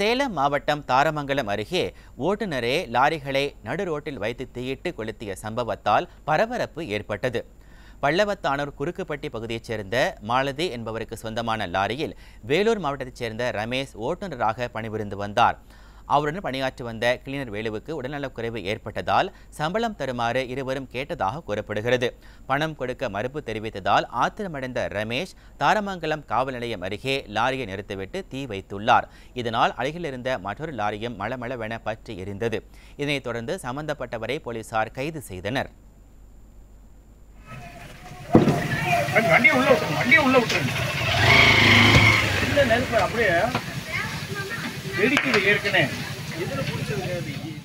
சேலம் மாவட்டம் தாரமங்கலம் அருகே ஓட்டுநரே லாரிகளை நடு ரோட்டில் வைத்து தீயிட்டு கொளுத்திய சம்பவத்தால் பரபரப்பு ஏற்பட்டது பள்ளவத்தானூர் குறுக்குப்பட்டி பகுதியைச் சேர்ந்த மாலதி என்பவருக்கு சொந்தமான லாரியில் வேலூர் மாவட்டத்தைச் சேர்ந்த ரமேஷ் ஓட்டுநராக பணிபுரிந்து வந்தார் அவருடன் பணியாற்றி வந்த கிளீனர் வேலுவுக்கு உடல்நலக்குறைவு ஏற்பட்டதால் சம்பளம் தருமாறு இருவரும் கேட்டதாக கூறப்படுகிறது பணம் கொடுக்க மறுப்பு தெரிவித்ததால் ஆத்திரமடைந்த ரமேஷ் தாரமங்கலம் காவல் நிலையம் அருகே லாரியை நிறுத்திவிட்டு தீ வைத்துள்ளார் இதனால் அருகில் இருந்த மற்றொரு லாரியும் மளமளவென பற்றி எரிந்தது இதனைத் தொடர்ந்து சம்பந்தப்பட்டவரை போலீசார் கைது செய்தனர் வண்டியை உள்ள விட்டுருங்க வண்டியை உள்ள விட்டுருங்க இல்ல நெருப்பு அப்படியே வெடிக்குது ஏற்கனவே இதுல பிடிச்சது